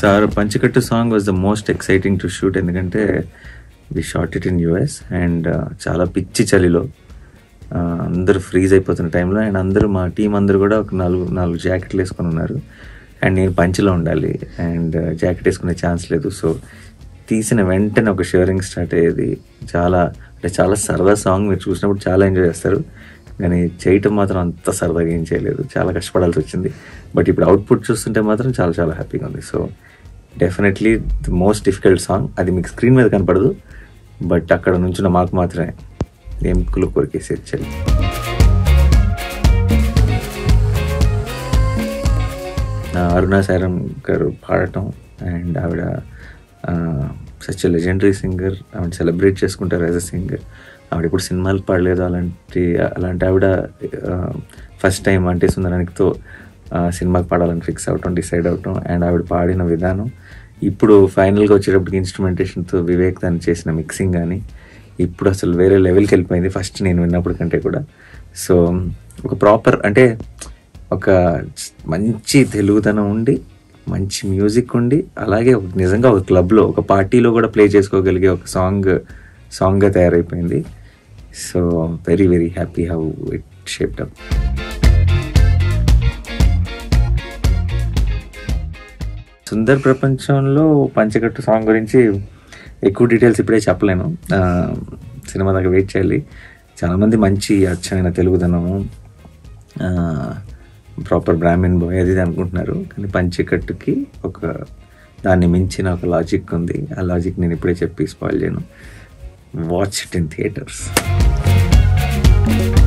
sir పంచకట్టు song was the most exciting to shoot ఎందుకంటే we shot it in US and చాలా పిచ్చి చలిలో ఆ, అందరూ ఫ్రీజ్ అయిపోతున్న టైంలో అండ్ అందరూ మా టీం అందరూ కూడా ఒక నాలుగు నాలుగు జాకెట్లు వేసుకొని ఉన్నారు అండ్ నేను పంచిలో ఉండాలి అండ్ జాకెట్ వేసుకునే ఛాన్స్ లేదు సో తీసిన వెంటనే ఒక షివరింగ్ స్టార్ట్ అయ్యేది చాలా అంటే చాలా సరదా సాంగ్ మీరు చూసినప్పుడు చాలా ఎంజాయ్ చేస్తారు కానీ చేయటం మాత్రం అంత సరదాగా ఏం చేయలేదు చాలా కష్టపడాల్సి వచ్చింది బట్ ఇప్పుడు అవుట్పుట్ చూస్తుంటే మాత్రం చాలా చాలా హ్యాపీగా ఉంది so definitely the most difficult song అది మీకు స్క్రీన్ మీద కనపడదు బట్ అక్కడ నుంచిన మాకు మాత్రమే ఎముకలు కొరికేసి చలి అరుణా సారం గారు పాడటం అండ్ ఆవిడ సచ్ లెజెండరీ సింగర్ ఆవిడ సెలబ్రేట్ చేసుకుంటారు యాజ్ అ సింగర్ ఆవిడ ఇప్పుడు సినిమాలు పాడలేదు అలాంటి అలాంటి ఆవిడ ఫస్ట్ టైం అంటే సుందరానికితో సినిమాకి పాడాలని ఫిక్స్ అవటం డిసైడ్ అవటం అండ్ ఆవిడ పాడిన విధానం ఇప్పుడు ఫైనల్గా వచ్చేటప్పటికి ఇన్స్ట్రుమెంటేషన్తో వివేక్ దాన్ని చేసిన మిక్సింగ్ కానీ ఇప్పుడు అసలు వేరే లెవెల్కి వెళ్ళిపోయింది ఫస్ట్ నేను విన్నప్పుడు కంటే కూడా సో ఒక ప్రాపర్ అంటే ఒక మంచి తెలుగుతనం ఉండి మంచి మ్యూజిక్ ఉండి అలాగే ఒక నిజంగా ఒక క్లబ్లో ఒక పార్టీలో కూడా ప్లే చేసుకోగలిగే ఒక సాంగ్ సాంగ్గా తయారైపోయింది so very very happy how it shaped up Sundar ప్రపంచంలో పంచకట్టు సాంగ్ గురించి ఎక్కువ డీటెయిల్స్ ఇప్పుడే చెప్పలేను ఆ, సినిమా దాకా వెయిట్ చేయాలి చాలామంది మంచి అచ్చమైన తెలుగుదనము ప్రాపర్ బ్రాహ్మిన్ బాయ్ అది ఇది అనుకుంటున్నారు కానీ పంచకట్టుకి ఒక దాన్ని మించిన ఒక లాజిక్ ఉంది ఆ లాజిక్ నేను ఇప్పుడే చెప్పి స్పాయిల్ చేయను వాచ్ ఇట్ ఇన్ థియేటర్స్